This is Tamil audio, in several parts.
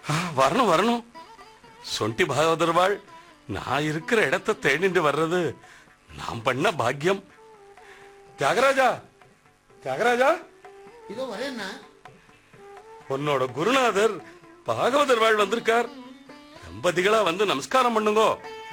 ஆ, வரணும் வரணும் சொண்டி பாகவதர்வாள் நான் இருக்கிற இடத்தை தேடிட்டு வர்றது நான் பண்ண பாக்கியம் தியாகராஜா தியாகராஜா இதோ வரேன்னா உன்னோட குருநாதர் பாகவதர் வாழ் வந்திருக்கார் தம்பதிகளா வந்து நமஸ்காரம் பண்ணுங்கோ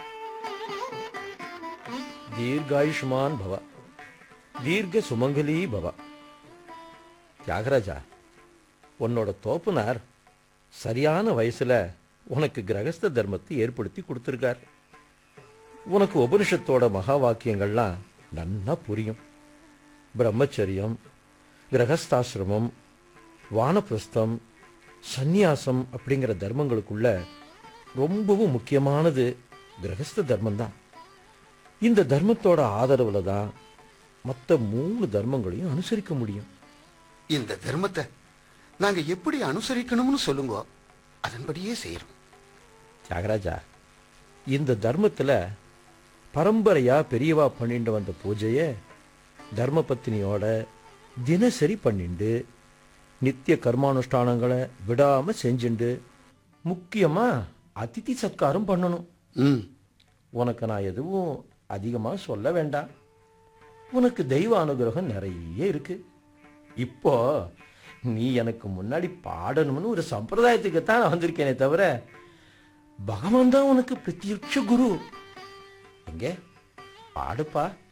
தீர்காயுஷ்மான் பவ தீர்க்க சுமங்கலி பவ தியாகராஜா உன்னோட தோப்புனார் சரியான வயசுல உனக்கு கிரகஸ்த தர்மத்தை ஏற்படுத்தி கொடுத்துருக்கார் உனக்கு உபனிஷத்தோட மகா வாக்கியங்கள்லாம் நன்னா புரியும் பிரம்மச்சரியம் கிரகஸ்தாசிரமம் வானப்பிரஸ்தம் சந்நியாசம் அப்படிங்கிற தர்மங்களுக்குள்ள ரொம்பவும் முக்கியமானது கிரகஸ்த தர்மம்தான் இந்த தர்மத்தோட ஆதரவுல தான் மற்ற மூணு தர்மங்களையும் அனுசரிக்க முடியும் இந்த தர்மத்தை நாங்க எப்படி அனுசரிக்கணும்னு சொல்லுங்க அதன்படியே செய்யறோம் தியாகராஜா இந்த தர்மத்துல பரம்பரையா பெரியவா பண்ணிட்டு வந்த பூஜைய தர்ம பத்தினியோட தினசரி பண்ணிண்டு நித்திய கர்மானுஷ்டானங்களை விடாம செஞ்சுண்டு முக்கியமா அதிதி சத்காரம் பண்ணணும் ம் உனக்கு நான் எதுவும் அதிகமா சொல்ல வேண்டாம் உனக்கு தெய்வ அனுகிரகம் நிறைய இருக்கு இப்போ நீ எனக்கு முன்னாடி பாடணும்னு ஒரு சம்பிரதாயத்துக்கு தான் நான் வந்திருக்கேனே தவிர பகவான் தான் உனக்கு பிரத்யட்ச குரு எங்க பாடுப்பா